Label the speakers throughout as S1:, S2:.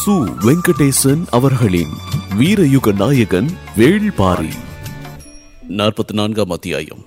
S1: சு வெங்கடேசன் அவர்களின் வீரயுக நாயகன் வேள்பாரி நாற்பத்தி நான்காம் அத்தியாயம்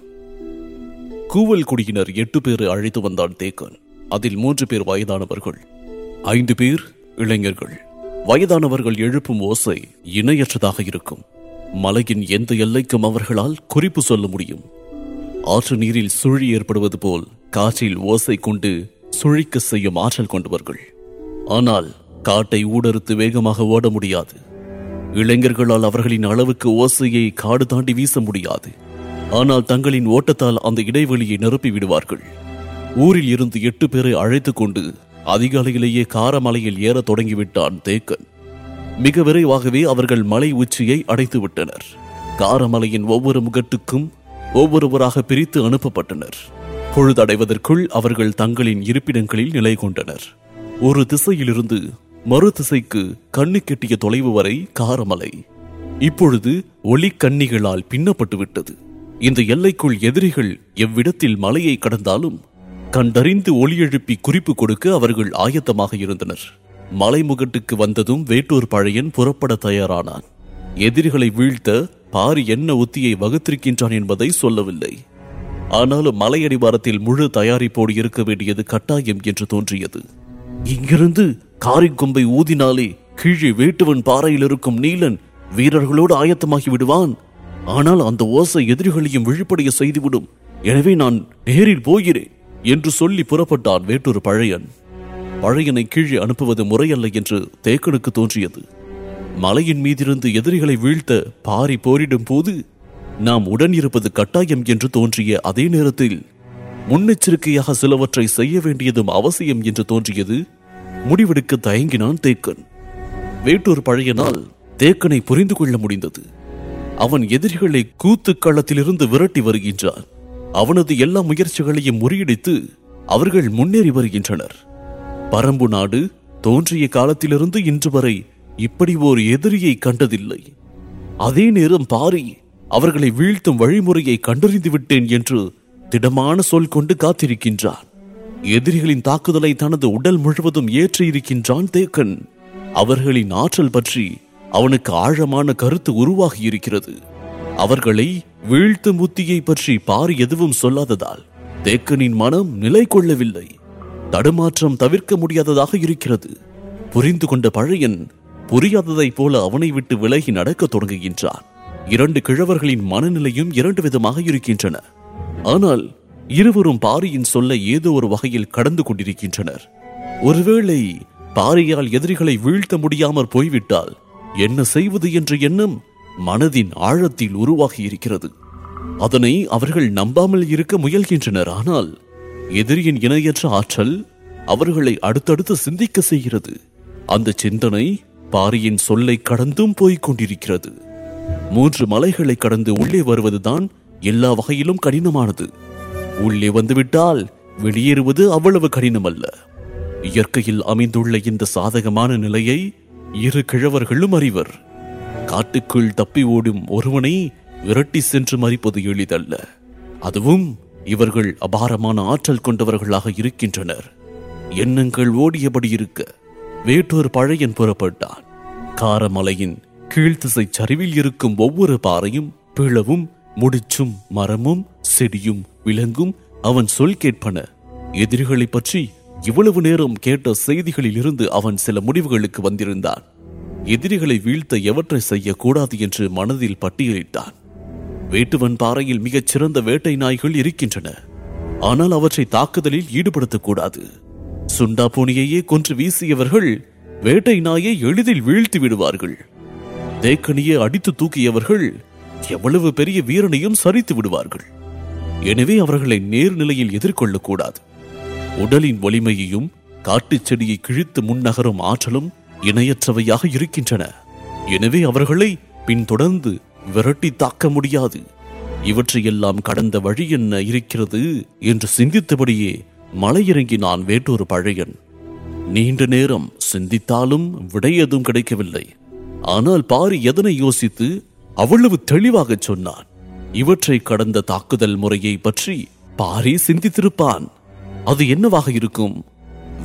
S1: கூவல் குடியினர் எட்டு பேரை அழைத்து வந்தான் தேக்கன் அதில் மூன்று பேர் வயதானவர்கள் ஐந்து பேர் இளைஞர்கள் வயதானவர்கள் எழுப்பும் ஓசை இணையற்றதாக இருக்கும் மலையின் எந்த எல்லைக்கும் அவர்களால் குறிப்பு சொல்ல முடியும் ஆற்று நீரில் சுழி ஏற்படுவது போல் காற்றில் ஓசை கொண்டு சுழிக்க செய்யும் ஆற்றல் கொண்டவர்கள் ஆனால் காட்டை ஊடறுத்து வேகமாக ஓட முடியாது இளைஞர்களால் அவர்களின் அளவுக்கு ஓசையை காடு தாண்டி வீச முடியாது ஆனால் தங்களின் ஓட்டத்தால் அந்த இடைவெளியை நிரப்பி விடுவார்கள் ஊரில் இருந்து எட்டு பேரை அழைத்துக் கொண்டு அதிகாலையிலேயே காரமலையில் ஏறத் தொடங்கிவிட்டான் தேக்கன் மிக விரைவாகவே அவர்கள் மலை உச்சியை அடைத்து விட்டனர் காரமலையின் ஒவ்வொரு முகட்டுக்கும் ஒவ்வொருவராக பிரித்து அனுப்பப்பட்டனர் பொழுதடைவதற்குள் அவர்கள் தங்களின் இருப்பிடங்களில் நிலை கொண்டனர் ஒரு திசையிலிருந்து மறு திசைக்கு கண்ணு கெட்டிய தொலைவு வரை காரமலை இப்பொழுது ஒளிக்கண்ணிகளால் பின்னப்பட்டு விட்டது இந்த எல்லைக்குள் எதிரிகள் எவ்விடத்தில் மலையை கடந்தாலும் கண்டறிந்து ஒளி எழுப்பி குறிப்பு கொடுக்க அவர்கள் ஆயத்தமாக இருந்தனர் மலைமுகட்டுக்கு வந்ததும் வேட்டூர் பழையன் புறப்பட தயாரானான் எதிரிகளை வீழ்த்த பாரி என்ன உத்தியை வகுத்திருக்கின்றான் என்பதை சொல்லவில்லை ஆனாலும் மலையடிவாரத்தில் முழு தயாரிப்போடு இருக்க வேண்டியது கட்டாயம் என்று தோன்றியது இங்கிருந்து காரிக்கொம்பை ஊதினாலே கீழே வேட்டுவன் பாறையில் இருக்கும் நீலன் வீரர்களோடு ஆயத்தமாகி விடுவான் ஆனால் அந்த ஓசை எதிரிகளையும் விழிப்படைய செய்துவிடும் எனவே நான் நேரில் போகிறேன் என்று சொல்லி புறப்பட்டான் வேட்டூர் பழையன் பழையனை கீழே அனுப்புவது முறையல்ல என்று தேக்கனுக்கு தோன்றியது மலையின் மீதிருந்து எதிரிகளை வீழ்த்த பாரி போரிடும் போது நாம் உடன் இருப்பது கட்டாயம் என்று தோன்றிய அதே நேரத்தில் முன்னெச்சரிக்கையாக சிலவற்றை செய்ய வேண்டியதும் அவசியம் என்று தோன்றியது முடிவெடுக்க தயங்கினான் தேக்கன் வேட்டூர் பழையனால் தேக்கனை புரிந்து கொள்ள முடிந்தது அவன் எதிரிகளை கூத்து களத்திலிருந்து விரட்டி வருகின்றான் அவனது எல்லா முயற்சிகளையும் முறியடித்து அவர்கள் முன்னேறி வருகின்றனர் பரம்பு நாடு தோன்றிய காலத்திலிருந்து இன்று வரை இப்படி ஓர் எதிரியை கண்டதில்லை அதே நேரம் பாரி அவர்களை வீழ்த்தும் வழிமுறையை கண்டறிந்து விட்டேன் என்று திடமான சொல் கொண்டு காத்திருக்கின்றான் எதிரிகளின் தாக்குதலை தனது உடல் முழுவதும் ஏற்றி இருக்கின்றான் தேக்கன் அவர்களின் ஆற்றல் பற்றி அவனுக்கு ஆழமான கருத்து உருவாகி இருக்கிறது அவர்களை வீழ்த்தும் உத்தியை பற்றி பாரி எதுவும் சொல்லாததால் தேக்கனின் மனம் நிலை கொள்ளவில்லை தடுமாற்றம் தவிர்க்க முடியாததாக இருக்கிறது புரிந்து கொண்ட பழையன் புரியாததைப் போல அவனை விட்டு விலகி நடக்கத் தொடங்குகின்றான் இரண்டு கிழவர்களின் மனநிலையும் இரண்டு விதமாக இருக்கின்றன ஆனால் இருவரும் பாரியின் சொல்ல ஏதோ ஒரு வகையில் கடந்து கொண்டிருக்கின்றனர் ஒருவேளை பாரியால் எதிரிகளை வீழ்த்த முடியாமற் போய்விட்டால் என்ன செய்வது என்ற எண்ணம் மனதின் ஆழத்தில் உருவாகி இருக்கிறது அதனை அவர்கள் நம்பாமல் இருக்க முயல்கின்றனர் ஆனால் எதிரியின் இணையற்ற ஆற்றல் அவர்களை அடுத்தடுத்து சிந்திக்க செய்கிறது அந்த சிந்தனை பாரியின் சொல்லை கடந்தும் போய்க் கொண்டிருக்கிறது மூன்று மலைகளை கடந்து உள்ளே வருவதுதான் எல்லா வகையிலும் கடினமானது உள்ளே வந்துவிட்டால் வெளியேறுவது அவ்வளவு கடினமல்ல இயற்கையில் அமைந்துள்ள இந்த சாதகமான நிலையை இரு கிழவர்களும் அறிவர் காட்டுக்குள் தப்பி ஓடும் ஒருவனை விரட்டி சென்று மறிப்பது எளிதல்ல அதுவும் இவர்கள் அபாரமான ஆற்றல் கொண்டவர்களாக இருக்கின்றனர் எண்ணங்கள் ஓடியபடி இருக்க வேட்டூர் பழையன் புறப்பட்டான் காரமலையின் கீழ்த்திசை சரிவில் இருக்கும் ஒவ்வொரு பாறையும் பிளவும் முடிச்சும் மரமும் செடியும் விலங்கும் அவன் சொல் கேட்பன எதிரிகளை பற்றி இவ்வளவு நேரம் கேட்ட செய்திகளில் இருந்து அவன் சில முடிவுகளுக்கு வந்திருந்தான் எதிரிகளை வீழ்த்த எவற்றை செய்யக்கூடாது என்று மனதில் பட்டியலிட்டான் வேட்டுவன் பாறையில் மிகச் சிறந்த வேட்டை நாய்கள் இருக்கின்றன ஆனால் அவற்றை தாக்குதலில் ஈடுபடுத்தக்கூடாது சுண்டா பூனியையே கொன்று வீசியவர்கள் வேட்டை நாயை எளிதில் வீழ்த்தி விடுவார்கள் தேக்கனியை அடித்து தூக்கியவர்கள் எவ்வளவு பெரிய வீரனையும் சரித்து விடுவார்கள் எனவே அவர்களை நேர்நிலையில் எதிர்கொள்ளக்கூடாது உடலின் வலிமையையும் காட்டுச் செடியை கிழித்து முன்னகரும் ஆற்றலும் இணையற்றவையாக இருக்கின்றன எனவே அவர்களை பின்தொடர்ந்து விரட்டி தாக்க முடியாது இவற்றையெல்லாம் கடந்த வழி என்ன இருக்கிறது என்று சிந்தித்தபடியே மலையிறங்கினான் வேட்டூர் பழையன் நீண்ட நேரம் சிந்தித்தாலும் விடை எதுவும் கிடைக்கவில்லை ஆனால் பாரி எதனை யோசித்து அவ்வளவு தெளிவாகச் சொன்னான் இவற்றை கடந்த தாக்குதல் முறையை பற்றி பாரி சிந்தித்திருப்பான் அது என்னவாக இருக்கும்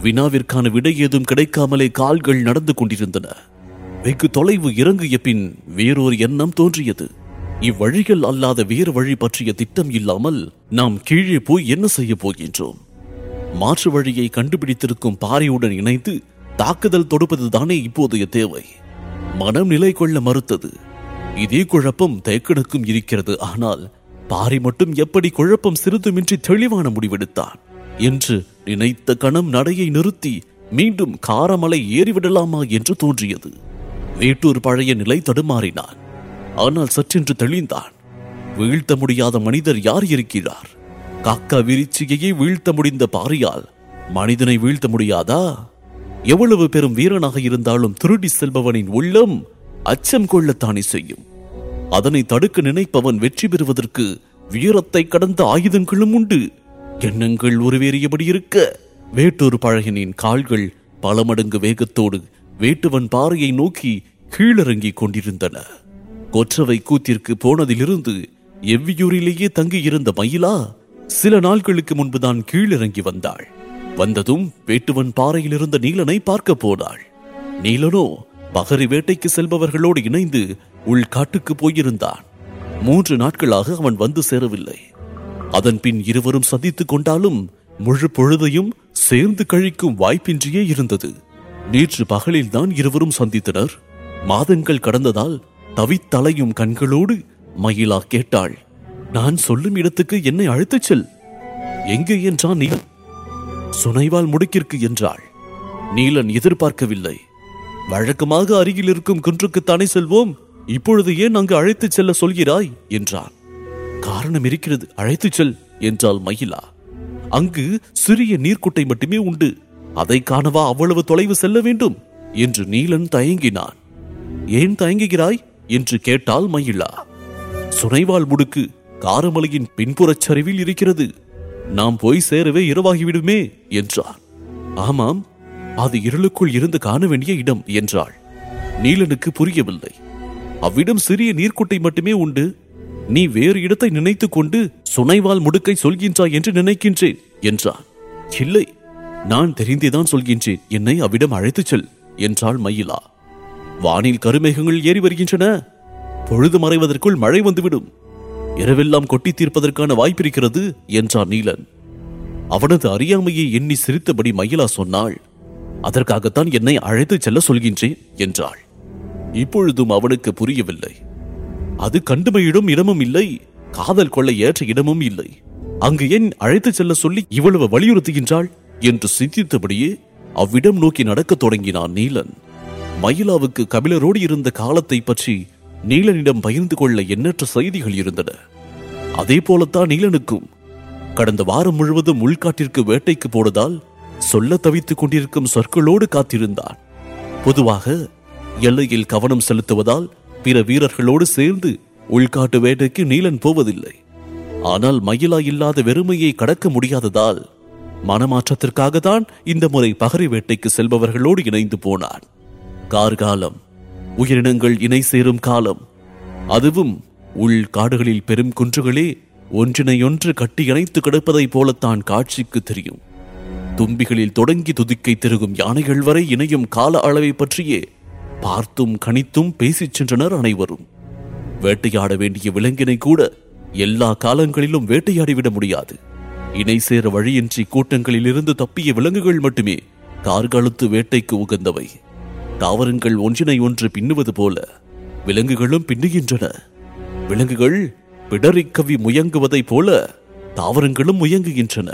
S1: வினாவிற்கான விடை ஏதும் கிடைக்காமலே கால்கள் நடந்து கொண்டிருந்தன வெகு தொலைவு இறங்கிய பின் வேறொரு எண்ணம் தோன்றியது இவ்வழிகள் அல்லாத வேறு வழி பற்றிய திட்டம் இல்லாமல் நாம் கீழே போய் என்ன செய்ய போகின்றோம் மாற்று வழியை கண்டுபிடித்திருக்கும் பாறையுடன் இணைந்து தாக்குதல் தொடுப்பதுதானே இப்போதைய தேவை மனம் நிலை கொள்ள மறுத்தது இதே குழப்பம் தேக்கனுக்கும் இருக்கிறது ஆனால் பாறை மட்டும் எப்படி குழப்பம் சிறிதுமின்றி தெளிவான முடிவெடுத்தான் என்று நினைத்த கணம் நடையை நிறுத்தி மீண்டும் காரமலை ஏறிவிடலாமா என்று தோன்றியது வேட்டூர் பழைய நிலை தடுமாறினான் ஆனால் சற்றென்று தெளிந்தான் வீழ்த்த முடியாத மனிதர் யார் இருக்கிறார் காக்கா விரிச்சியையே வீழ்த்த முடிந்த பாரியால் மனிதனை வீழ்த்த முடியாதா எவ்வளவு பெரும் வீரனாக இருந்தாலும் திருடி செல்பவனின் உள்ளம் அச்சம் கொள்ளத்தானே செய்யும் அதனை தடுக்க நினைப்பவன் வெற்றி பெறுவதற்கு வீரத்தை கடந்த ஆயுதங்களும் உண்டு எண்ணங்கள் உருவேறியபடி இருக்க வேட்டூர் பழகனின் கால்கள் பல மடங்கு வேகத்தோடு வேட்டுவன் பாறையை நோக்கி கீழிறங்கிக் கொண்டிருந்தன கொற்றவை கூத்திற்கு போனதிலிருந்து எவ்வியூரிலேயே தங்கியிருந்த மயிலா சில நாட்களுக்கு முன்புதான் கீழிறங்கி வந்தாள் வந்ததும் வேட்டுவன் பாறையில் இருந்த நீலனை பார்க்க போனாள் நீலனோ பகரி வேட்டைக்கு செல்பவர்களோடு இணைந்து உள்காட்டுக்கு போயிருந்தான் மூன்று நாட்களாக அவன் வந்து சேரவில்லை அதன் பின் இருவரும் சந்தித்துக் கொண்டாலும் முழு பொழுதையும் சேர்ந்து கழிக்கும் வாய்ப்பின்றியே இருந்தது நேற்று பகலில்தான் இருவரும் சந்தித்தனர் மாதங்கள் கடந்ததால் தவித்தலையும் கண்களோடு மயிலா கேட்டாள் நான் சொல்லும் இடத்துக்கு என்னை அழைத்துச் செல் எங்கே என்றான் நீலன் சுனைவால் முடுக்கிற்கு என்றாள் நீலன் எதிர்பார்க்கவில்லை வழக்கமாக அருகில் இருக்கும் குன்றுக்குத்தானே செல்வோம் இப்பொழுது ஏன் அங்கு அழைத்துச் செல்ல சொல்கிறாய் என்றான் காரணம் இருக்கிறது அழைத்துச் செல் என்றாள் மயிலா அங்கு சிறிய நீர்க்குட்டை மட்டுமே உண்டு அதை காணவா அவ்வளவு தொலைவு செல்ல வேண்டும் என்று நீலன் தயங்கினான் ஏன் தயங்குகிறாய் என்று கேட்டாள் மயிலா சுனைவால் முடுக்கு காரமலையின் பின்புறச் சரிவில் இருக்கிறது நாம் போய் சேரவே இரவாகிவிடுமே என்றான் ஆமாம் அது இருளுக்குள் இருந்து காண வேண்டிய இடம் என்றாள் நீலனுக்கு புரியவில்லை அவ்விடம் சிறிய நீர்க்குட்டை மட்டுமே உண்டு நீ வேறு இடத்தை நினைத்துக் கொண்டு சுனைவால் முடுக்கை சொல்கின்றாய் என்று நினைக்கின்றேன் என்றான் இல்லை நான் தெரிந்தேதான் சொல்கின்றேன் என்னை அவ்விடம் அழைத்துச் செல் என்றாள் மயிலா வானில் கருமேகங்கள் ஏறி வருகின்றன பொழுது மறைவதற்குள் மழை வந்துவிடும் இரவெல்லாம் கொட்டி தீர்ப்பதற்கான வாய்ப்பிருக்கிறது என்றான் நீலன் அவனது அறியாமையை எண்ணி சிரித்தபடி மயிலா சொன்னாள் அதற்காகத்தான் என்னை அழைத்துச் செல்ல சொல்கின்றேன் என்றாள் இப்பொழுதும் அவனுக்கு புரியவில்லை அது கண்டுமையிடும் இடமும் இல்லை காதல் கொள்ள ஏற்ற இடமும் இல்லை அங்கு ஏன் அழைத்துச் செல்ல சொல்லி இவ்வளவு வலியுறுத்துகின்றாள் என்று சிந்தித்தபடியே அவ்விடம் நோக்கி நடக்கத் தொடங்கினான் நீலன் மயிலாவுக்கு கபிலரோடு இருந்த காலத்தை பற்றி நீலனிடம் பகிர்ந்து கொள்ள எண்ணற்ற செய்திகள் இருந்தன அதே போலத்தான் நீலனுக்கும் கடந்த வாரம் முழுவதும் உள்காட்டிற்கு வேட்டைக்கு போனதால் சொல்ல தவித்துக் கொண்டிருக்கும் சொற்களோடு காத்திருந்தான் பொதுவாக எல்லையில் கவனம் செலுத்துவதால் பிற வீரர்களோடு சேர்ந்து உள்காட்டு வேட்டைக்கு நீலன் போவதில்லை ஆனால் மயிலா இல்லாத வெறுமையை கடக்க முடியாததால் மனமாற்றத்திற்காக தான் இந்த முறை பகரி வேட்டைக்கு செல்பவர்களோடு இணைந்து போனான் கார்காலம் உயிரினங்கள் இணை சேரும் காலம் அதுவும் உள் காடுகளில் பெரும் குன்றுகளே ஒன்றினையொன்று கட்டி இணைத்து கிடப்பதைப் போலத்தான் காட்சிக்கு தெரியும் தும்பிகளில் தொடங்கி துதிக்கை திருகும் யானைகள் வரை இணையும் கால அளவை பற்றியே பார்த்தும் கணித்தும் பேசிச் சென்றனர் அனைவரும் வேட்டையாட வேண்டிய விலங்கினை கூட எல்லா காலங்களிலும் வேட்டையாடிவிட முடியாது இணை சேர வழியின்றி கூட்டங்களிலிருந்து தப்பிய விலங்குகள் மட்டுமே கார்காலத்து வேட்டைக்கு உகந்தவை தாவரங்கள் ஒன்றினை ஒன்று பின்னுவது போல விலங்குகளும் பின்னுகின்றன விலங்குகள் பிடரிக்கவி முயங்குவதைப் போல தாவரங்களும் முயங்குகின்றன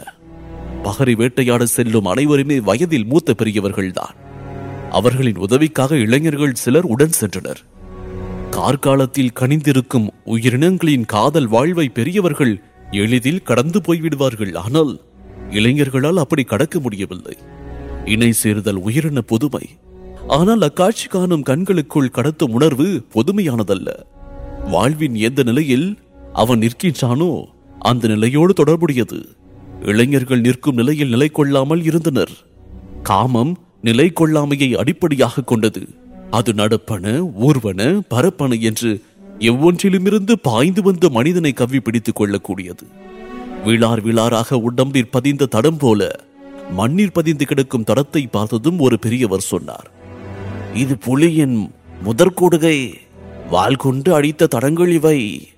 S1: பகரி வேட்டையாட செல்லும் அனைவருமே வயதில் மூத்த பெரியவர்கள்தான் அவர்களின் உதவிக்காக இளைஞர்கள் சிலர் உடன் சென்றனர் கார்காலத்தில் கனிந்திருக்கும் உயிரினங்களின் காதல் வாழ்வை பெரியவர்கள் எளிதில் கடந்து போய்விடுவார்கள் ஆனால் இளைஞர்களால் அப்படி கடக்க முடியவில்லை இணை சேர்தல் உயிரின புதுமை ஆனால் அக்காட்சி காணும் கண்களுக்குள் கடத்தும் உணர்வு பொதுமையானதல்ல வாழ்வின் எந்த நிலையில் அவன் நிற்கின்றானோ அந்த நிலையோடு தொடர்புடையது இளைஞர்கள் நிற்கும் நிலையில் நிலை கொள்ளாமல் இருந்தனர் காமம் நிலை கொள்ளாமையை அடிப்படையாக கொண்டது அது நடப்பன ஊர்வன பரப்பன என்று எவ்வொன்றிலுமிருந்து பாய்ந்து வந்த மனிதனை கவ்வி பிடித்துக் கொள்ளக்கூடியது விழார் விழாராக உடம்பில் பதிந்த தடம் போல மண்ணீர் பதிந்து கிடக்கும் தடத்தை பார்த்ததும் ஒரு பெரியவர் சொன்னார் இது புலியின் முதற்கொடுகை வாள் கொண்டு அடித்த தடங்கள் இவை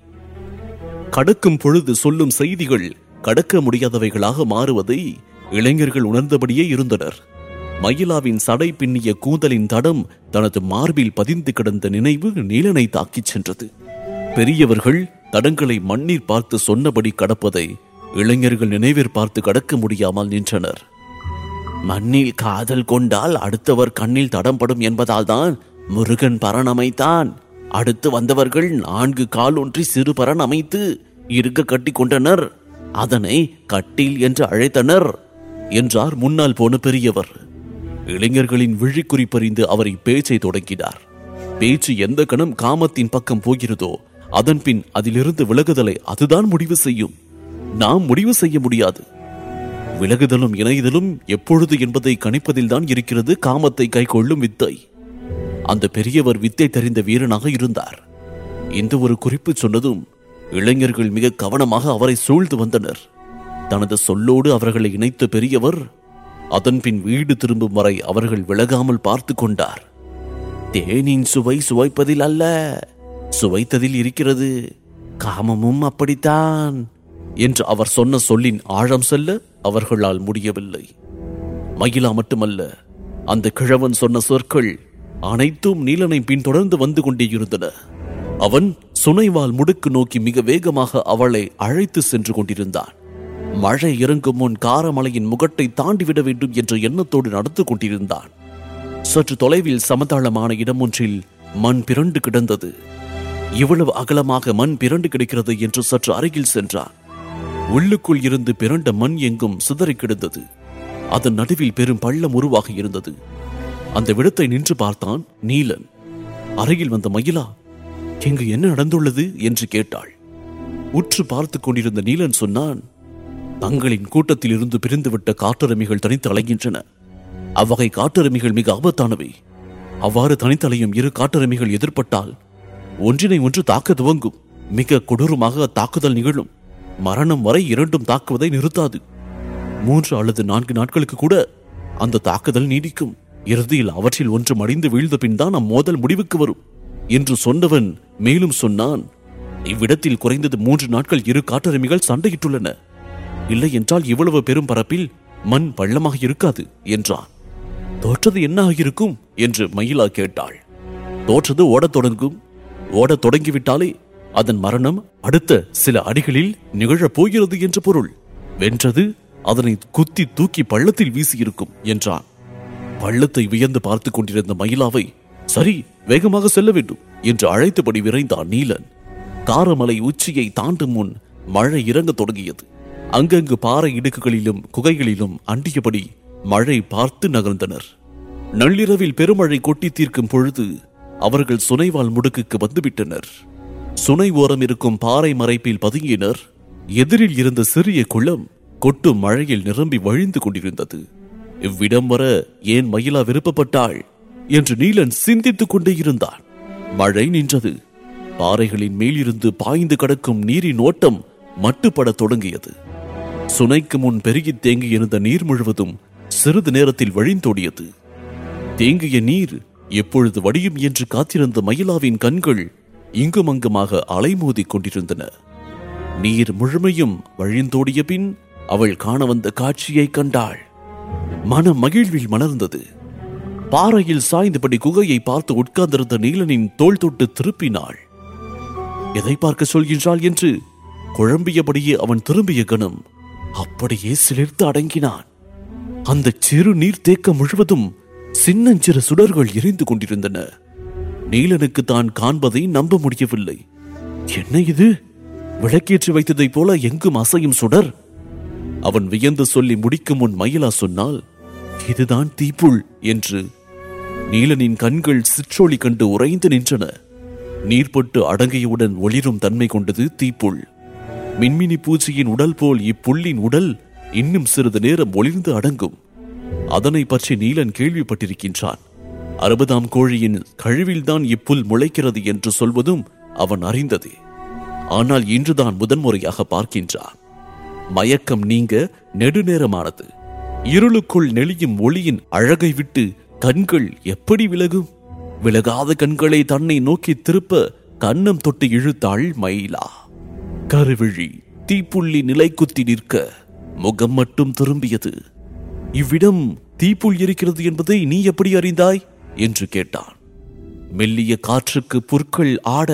S1: கடக்கும் பொழுது சொல்லும் செய்திகள் கடக்க முடியாதவைகளாக மாறுவதை இளைஞர்கள் உணர்ந்தபடியே இருந்தனர் மயிலாவின் சடை பின்னிய கூந்தலின் தடம் தனது மார்பில் பதிந்து கிடந்த நினைவு நீலனை தாக்கிச் சென்றது பெரியவர்கள் தடங்களை மண்ணீர் பார்த்து சொன்னபடி கடப்பதை இளைஞர்கள் நினைவிற் பார்த்து கடக்க முடியாமல் நின்றனர் மண்ணில் காதல் கொண்டால் அடுத்தவர் கண்ணில் தடம்படும் என்பதால்தான் முருகன் பரன் அமைத்தான் அடுத்து வந்தவர்கள் நான்கு கால் ஒன்றி சிறு பரன் அமைத்து இருக்க கட்டி கொண்டனர் அதனை கட்டில் என்று அழைத்தனர் என்றார் முன்னால் போன பெரியவர் இளைஞர்களின் விழி குறிப்பறிந்து அவரை பேச்சை தொடங்கினார் பேச்சு எந்த கணம் காமத்தின் பக்கம் போகிறதோ அதன் பின் அதிலிருந்து விலகுதலை அதுதான் முடிவு செய்யும் நாம் முடிவு செய்ய முடியாது விலகுதலும் இணைதலும் எப்பொழுது என்பதை கணிப்பதில்தான் இருக்கிறது காமத்தை கைக்கொள்ளும் வித்தை அந்த பெரியவர் வித்தை தெரிந்த வீரனாக இருந்தார் இந்த ஒரு குறிப்பு சொன்னதும் இளைஞர்கள் மிக கவனமாக அவரை சூழ்ந்து வந்தனர் தனது சொல்லோடு அவர்களை இணைத்த பெரியவர் அதன்பின் வீடு திரும்பும் வரை அவர்கள் விலகாமல் பார்த்து கொண்டார் தேனின் சுவை சுவைப்பதில் அல்ல சுவைத்ததில் இருக்கிறது காமமும் அப்படித்தான் என்று அவர் சொன்ன சொல்லின் ஆழம் செல்ல அவர்களால் முடியவில்லை மகிழா மட்டுமல்ல அந்த கிழவன் சொன்ன சொற்கள் அனைத்தும் நீலனை பின்தொடர்ந்து வந்து கொண்டே இருந்தன அவன் சுனைவால் முடுக்கு நோக்கி மிக வேகமாக அவளை அழைத்து சென்று கொண்டிருந்தான் மழை இறங்கும் முன் காரமலையின் முகட்டை தாண்டிவிட வேண்டும் என்ற எண்ணத்தோடு நடந்து கொண்டிருந்தான் சற்று தொலைவில் சமதளமான இடம் ஒன்றில் மண் பிறண்டு கிடந்தது இவ்வளவு அகலமாக மண் பிறண்டு கிடக்கிறது என்று சற்று அருகில் சென்றான் உள்ளுக்குள் இருந்து பிறண்ட மண் எங்கும் சிதறி கிடந்தது அதன் நடுவில் பெரும் பள்ளம் உருவாகி இருந்தது அந்த விடத்தை நின்று பார்த்தான் நீலன் அருகில் வந்த மயிலா இங்கு என்ன நடந்துள்ளது என்று கேட்டாள் உற்று பார்த்துக் கொண்டிருந்த நீலன் சொன்னான் தங்களின் கூட்டத்தில் இருந்து பிரிந்துவிட்ட காட்டெருமைகள் தனித்து அலைகின்றன அவ்வகை காட்டெருமைகள் மிக ஆபத்தானவை அவ்வாறு தனித்தலையும் இரு காட்டெருமைகள் எதிர்ப்பட்டால் ஒன்றினை ஒன்று தாக்க துவங்கும் மிக கொடூரமாக அத்தாக்குதல் நிகழும் மரணம் வரை இரண்டும் தாக்குவதை நிறுத்தாது மூன்று அல்லது நான்கு நாட்களுக்கு கூட அந்த தாக்குதல் நீடிக்கும் இறுதியில் அவற்றில் ஒன்று மடிந்து வீழ்ந்த பின் தான் அம்மோதல் முடிவுக்கு வரும் என்று சொன்னவன் மேலும் சொன்னான் இவ்விடத்தில் குறைந்தது மூன்று நாட்கள் இரு காட்டெருமைகள் சண்டையிட்டுள்ளன இல்லை என்றால் இவ்வளவு பெரும் பரப்பில் மண் பள்ளமாக இருக்காது என்றான் தோற்றது என்ன ஆகியிருக்கும் என்று மயிலா கேட்டாள் தோற்றது ஓடத் தொடங்கும் ஓடத் தொடங்கிவிட்டாலே அதன் மரணம் அடுத்த சில அடிகளில் நிகழப் போகிறது என்று பொருள் வென்றது அதனை குத்தி தூக்கி பள்ளத்தில் வீசியிருக்கும் என்றான் பள்ளத்தை வியந்து பார்த்துக் கொண்டிருந்த மயிலாவை சரி வேகமாக செல்ல வேண்டும் என்று அழைத்தபடி விரைந்தான் நீலன் காரமலை உச்சியை தாண்டும் முன் மழை இறங்கத் தொடங்கியது அங்கங்கு பாறை இடுக்குகளிலும் குகைகளிலும் அண்டியபடி மழை பார்த்து நகர்ந்தனர் நள்ளிரவில் பெருமழை கொட்டி தீர்க்கும் பொழுது அவர்கள் சுனைவால் முடுக்குக்கு வந்துவிட்டனர் சுனை ஓரம் இருக்கும் பாறை மறைப்பில் பதுங்கினர் எதிரில் இருந்த சிறிய குளம் கொட்டும் மழையில் நிரம்பி வழிந்து கொண்டிருந்தது இவ்விடம் வர ஏன் மயிலா விருப்பப்பட்டாள் என்று நீலன் சிந்தித்துக் கொண்டே இருந்தான் மழை நின்றது பாறைகளின் மேலிருந்து பாய்ந்து கடக்கும் நீரின் ஓட்டம் மட்டுப்படத் தொடங்கியது சுனைக்கு முன் பெருகித் தேங்கியிருந்த நீர் முழுவதும் சிறிது நேரத்தில் வழிந்தோடியது தேங்கிய நீர் எப்பொழுது வடியும் என்று காத்திருந்த மயிலாவின் கண்கள் இங்குமங்குமாக அலைமோதிக் கொண்டிருந்தன நீர் முழுமையும் வழிந்தோடிய பின் அவள் காண வந்த காட்சியை கண்டாள் மன மகிழ்வில் மலர்ந்தது பாறையில் சாய்ந்தபடி குகையை பார்த்து உட்கார்ந்திருந்த நீலனின் தோள் தொட்டு திருப்பினாள் எதை பார்க்க சொல்கின்றாள் என்று குழம்பியபடியே அவன் திரும்பிய கணம் அப்படியே சிலிர்த்து அடங்கினான் அந்த சிறு நீர்த்தேக்கம் முழுவதும் சின்னஞ்சிறு சுடர்கள் எரிந்து கொண்டிருந்தன நீலனுக்கு தான் காண்பதை நம்ப முடியவில்லை என்ன இது விளக்கேற்றி வைத்ததைப் போல எங்கும் அசையும் சுடர் அவன் வியந்து சொல்லி முடிக்கும் முன் மயிலா சொன்னால் இதுதான் தீப்புள் என்று நீலனின் கண்கள் சிற்றொளி கண்டு உறைந்து நின்றன நீர்பட்டு அடங்கியவுடன் ஒளிரும் தன்மை கொண்டது தீப்புள் மின்மினி பூச்சியின் உடல் போல் இப்புள்ளின் உடல் இன்னும் சிறிது நேரம் ஒளிர்ந்து அடங்கும் அதனை பற்றி நீலன் கேள்விப்பட்டிருக்கின்றான் அறுபதாம் கோழியின் கழிவில்தான் இப்புல் முளைக்கிறது என்று சொல்வதும் அவன் அறிந்ததே ஆனால் இன்றுதான் முதன்முறையாக பார்க்கின்றான் மயக்கம் நீங்க நெடுநேரமானது இருளுக்குள் நெளியும் ஒளியின் அழகை விட்டு கண்கள் எப்படி விலகும் விலகாத கண்களை தன்னை நோக்கி திருப்ப கன்னம் தொட்டு இழுத்தாள் மயிலா கருவிழி தீப்புள்ளி நிலை குத்தி நிற்க முகம் மட்டும் திரும்பியது இவ்விடம் தீப்புள் இருக்கிறது என்பதை நீ எப்படி அறிந்தாய் என்று கேட்டான் மெல்லிய காற்றுக்கு புற்கள் ஆட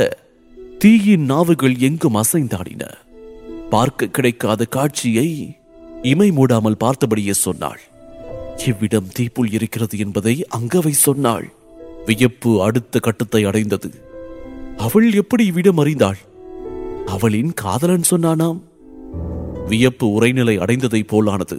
S1: தீயின் நாவுகள் எங்கும் அசைந்தாடின பார்க்க கிடைக்காத காட்சியை இமை மூடாமல் பார்த்தபடியே சொன்னாள் இவ்விடம் தீப்புள் இருக்கிறது என்பதை அங்கவை சொன்னாள் வியப்பு அடுத்த கட்டத்தை அடைந்தது அவள் எப்படி இவ்விடம் அறிந்தாள் அவளின் காதலன் சொன்னானாம் வியப்பு உரைநிலை அடைந்ததைப் போலானது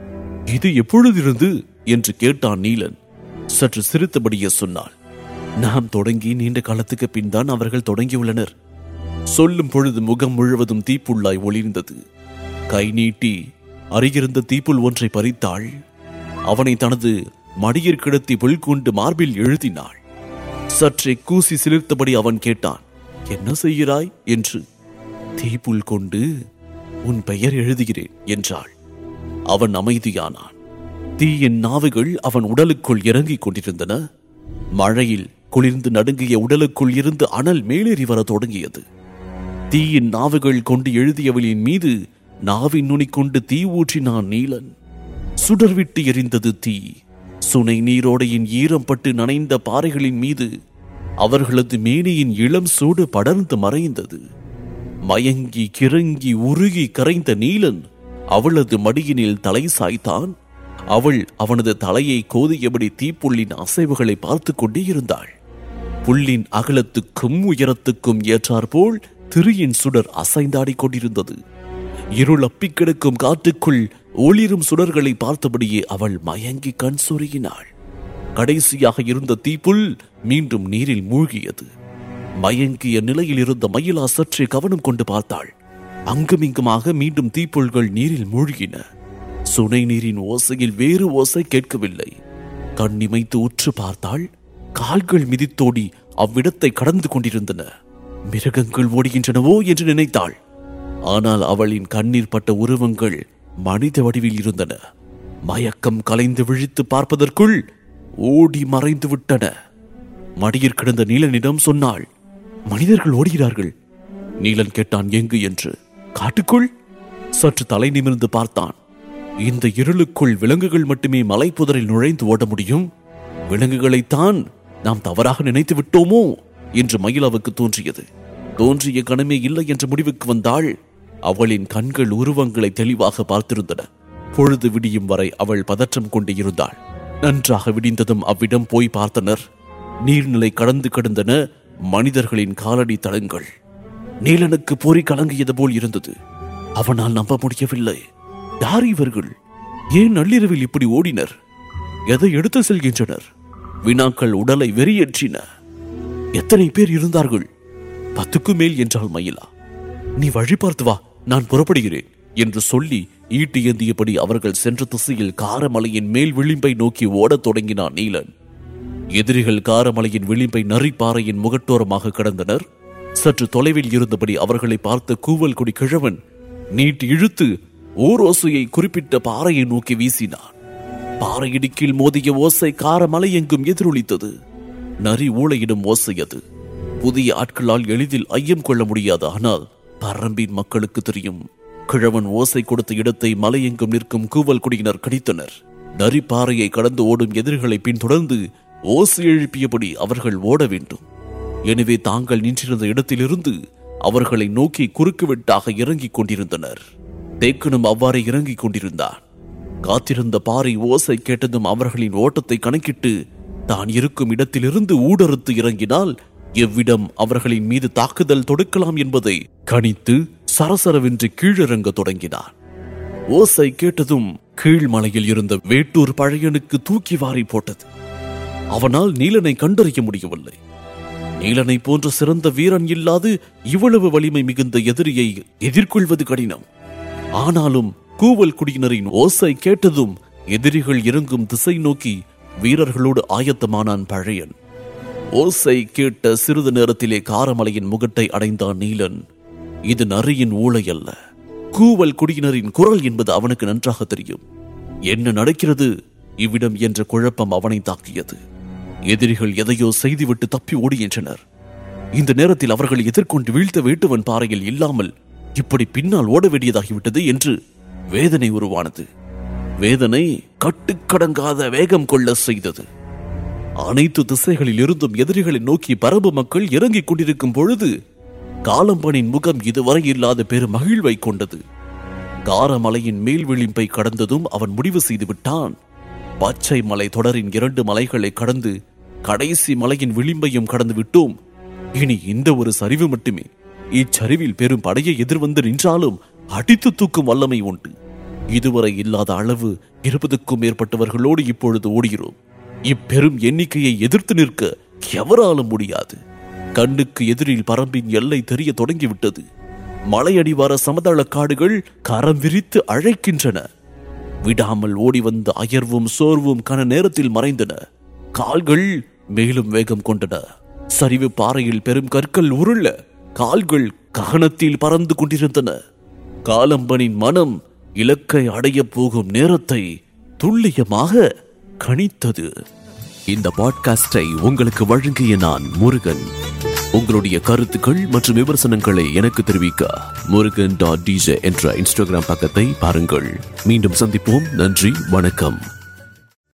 S1: இது எப்பொழுதிருந்து என்று கேட்டான் நீலன் சற்று சிரித்தபடியே சொன்னாள் நாம் தொடங்கி நீண்ட காலத்துக்கு பின் தான் அவர்கள் தொடங்கியுள்ளனர் சொல்லும் பொழுது முகம் முழுவதும் தீப்புள்ளாய் ஒளிர்ந்தது கை நீட்டி அருகிருந்த தீப்புள் ஒன்றை பறித்தாள் அவனை தனது மடியிற் கிடத்தி கொண்டு மார்பில் எழுதினாள் சற்றே கூசி சிலிர்த்தபடி அவன் கேட்டான் என்ன செய்கிறாய் என்று தீப்புள் கொண்டு உன் பெயர் எழுதுகிறேன் என்றாள் அவன் அமைதியானான் தீயின் நாவுகள் அவன் உடலுக்குள் இறங்கிக் கொண்டிருந்தன மழையில் குளிர்ந்து நடுங்கிய உடலுக்குள் இருந்து அனல் மேலேறி வர தொடங்கியது தீயின் நாவுகள் கொண்டு எழுதியவளின் மீது நாவின் நுனி கொண்டு தீ ஊற்றினான் நீலன் சுடர்விட்டு எரிந்தது தீ சுனை நீரோடையின் ஈரம் பட்டு நனைந்த பாறைகளின் மீது அவர்களது மேனியின் இளம் சூடு படர்ந்து மறைந்தது மயங்கி கிறங்கி உருகி கரைந்த நீலன் அவளது மடியினில் தலை சாய்த்தான் அவள் அவனது தலையை கோதியபடி தீப்புள்ளின் அசைவுகளை பார்த்து கொண்டே இருந்தாள் புல்லின் அகலத்துக்கும் உயரத்துக்கும் ஏற்றாற்போல் திரியின் சுடர் அசைந்தாடிக் கொண்டிருந்தது இருள் அப்பிக் கிடக்கும் காட்டுக்குள் ஒளிரும் சுடர்களை பார்த்தபடியே அவள் மயங்கி கண் சொருகினாள் கடைசியாக இருந்த தீப்புல் மீண்டும் நீரில் மூழ்கியது மயங்கிய நிலையில் இருந்த மயிலா சற்றே கவனம் கொண்டு பார்த்தாள் அங்குமிங்குமாக மீண்டும் தீப்புல்கள் நீரில் மூழ்கின சுனை நீரின் ஓசையில் வேறு ஓசை கேட்கவில்லை கண்ணிமைத்து உற்று பார்த்தாள் கால்கள் மிதித்தோடி அவ்விடத்தை கடந்து கொண்டிருந்தன மிருகங்கள் ஓடுகின்றனவோ என்று நினைத்தாள் ஆனால் அவளின் கண்ணீர் பட்ட உருவங்கள் மனித வடிவில் இருந்தன மயக்கம் கலைந்து விழித்து பார்ப்பதற்குள் ஓடி மறைந்து விட்டன மடியில் கிடந்த நீலனிடம் சொன்னாள் மனிதர்கள் ஓடுகிறார்கள் நீலன் கேட்டான் எங்கு என்று காட்டுக்குள் சற்று தலை நிமிர்ந்து பார்த்தான் இந்த இருளுக்குள் விலங்குகள் மட்டுமே மலைப்புதரில் நுழைந்து ஓட முடியும் விலங்குகளைத்தான் நாம் தவறாக நினைத்து விட்டோமோ என்று மயிலாவுக்கு தோன்றியது தோன்றிய கணமே இல்லை என்ற முடிவுக்கு வந்தாள் அவளின் கண்கள் உருவங்களை தெளிவாக பார்த்திருந்தன பொழுது விடியும் வரை அவள் பதற்றம் கொண்டு இருந்தாள் நன்றாக விடிந்ததும் அவ்விடம் போய் பார்த்தனர் நீர்நிலை கடந்து கிடந்தன மனிதர்களின் காலடி தடங்கள் நீலனுக்கு பொறி கலங்கியது போல் இருந்தது அவனால் நம்ப முடியவில்லை யார் இவர்கள் ஏன் நள்ளிரவில் இப்படி ஓடினர் எதை எடுத்து செல்கின்றனர் வினாக்கள் உடலை வெறியேற்றின எத்தனை பேர் இருந்தார்கள் பத்துக்கும் மேல் என்றாள் மயிலா நீ வழி பார்த்து வா நான் புறப்படுகிறேன் என்று சொல்லி ஈட்டி ஏந்தியபடி அவர்கள் சென்ற திசையில் காரமலையின் மேல் விளிம்பை நோக்கி ஓடத் தொடங்கினான் நீலன் எதிரிகள் காரமலையின் விளிம்பை நரிப்பாறையின் முகட்டோரமாக கடந்தனர் சற்று தொலைவில் இருந்தபடி அவர்களை பார்த்த கூவல் கொடி கிழவன் நீட்டி இழுத்து ஓர் ஓசையை குறிப்பிட்ட பாறையை நோக்கி வீசினான் பாறை இடுக்கில் மோதிய ஓசை காரமலை எங்கும் எதிரொலித்தது நரி ஊளையிடும் ஓசை அது புதிய ஆட்களால் எளிதில் ஐயம் கொள்ள முடியாது ஆனால் பரம்பின் மக்களுக்கு தெரியும் கிழவன் ஓசை கொடுத்த இடத்தை மலையெங்கும் நிற்கும் கூவல் குடியினர் கடித்தனர் நரி பாறையை கடந்து ஓடும் எதிரிகளை பின்தொடர்ந்து ஓசை எழுப்பியபடி அவர்கள் ஓட வேண்டும் எனவே தாங்கள் நின்றிருந்த இடத்திலிருந்து அவர்களை நோக்கி குறுக்குவெட்டாக இறங்கிக் கொண்டிருந்தனர் தேக்கனும் அவ்வாறே இறங்கிக் கொண்டிருந்தான் காத்திருந்த பாறை ஓசை கேட்டதும் அவர்களின் ஓட்டத்தை கணக்கிட்டு தான் இருக்கும் இடத்திலிருந்து ஊடறுத்து இறங்கினால் எவ்விடம் அவர்களின் மீது தாக்குதல் தொடுக்கலாம் என்பதை கணித்து சரசரவென்று கீழிறங்க தொடங்கினான் ஓசை கேட்டதும் கீழ்மலையில் இருந்த வேட்டூர் பழையனுக்கு தூக்கி வாரி போட்டது அவனால் நீலனை கண்டறிய முடியவில்லை நீலனை போன்ற சிறந்த வீரன் இல்லாது இவ்வளவு வலிமை மிகுந்த எதிரியை எதிர்கொள்வது கடினம் ஆனாலும் கூவல் குடியினரின் ஓசை கேட்டதும் எதிரிகள் இறங்கும் திசை நோக்கி வீரர்களோடு ஆயத்தமானான் பழையன் ஓசை கேட்ட சிறிது நேரத்திலே காரமலையின் முகட்டை அடைந்தான் நீலன் இது நரியின் ஊளை அல்ல கூவல் குடியினரின் குரல் என்பது அவனுக்கு நன்றாக தெரியும் என்ன நடக்கிறது இவ்விடம் என்ற குழப்பம் அவனை தாக்கியது எதிரிகள் எதையோ செய்துவிட்டு தப்பி ஓடுகின்றனர் இந்த நேரத்தில் அவர்களை எதிர்கொண்டு வீழ்த்த வேட்டுவன் பாறையில் இல்லாமல் இப்படி பின்னால் ஓட வேண்டியதாகிவிட்டது என்று வேதனை உருவானது வேதனை கட்டுக்கடங்காத வேகம் கொள்ள செய்தது அனைத்து திசைகளில் இருந்தும் எதிரிகளை நோக்கி பரபு மக்கள் இறங்கிக் கொண்டிருக்கும் பொழுது காலம்பனின் முகம் இதுவரை இல்லாத பெரும் மகிழ்வை கொண்டது காரமலையின் மேல் விளிம்பை கடந்ததும் அவன் முடிவு செய்து விட்டான் பச்சை மலை தொடரின் இரண்டு மலைகளை கடந்து கடைசி மலையின் விளிம்பையும் கடந்து விட்டோம் இனி இந்த ஒரு சரிவு மட்டுமே இச்சரிவில் பெரும் படையை எதிர்வந்து நின்றாலும் அடித்து தூக்கும் வல்லமை உண்டு இதுவரை இல்லாத அளவு இருபதுக்கும் மேற்பட்டவர்களோடு இப்பொழுது ஓடுகிறோம் இப்பெரும் எண்ணிக்கையை எதிர்த்து நிற்க எவராலும் முடியாது கண்ணுக்கு எதிரில் பரம்பின் எல்லை தெரிய தொடங்கிவிட்டது மலையடிவார சமதள காடுகள் கரம் விரித்து அழைக்கின்றன விடாமல் ஓடி வந்த அயர்வும் சோர்வும் கன நேரத்தில் மறைந்தன கால்கள் மேலும் வேகம் கொண்டன சரிவு பாறையில் பெரும் கற்கள் உருள கால்கள் ககனத்தில் பறந்து கொண்டிருந்தன காலம்பனின் மனம் இலக்கை அடையப் போகும் நேரத்தை துல்லியமாக கணித்தது இந்த பாட்காஸ்டை உங்களுக்கு வழங்கிய நான் முருகன் உங்களுடைய கருத்துக்கள் மற்றும் விமர்சனங்களை எனக்கு தெரிவிக்க முருகன் டாட் டிஜே என்ற இன்ஸ்டாகிராம் பக்கத்தை பாருங்கள் மீண்டும் சந்திப்போம் நன்றி வணக்கம்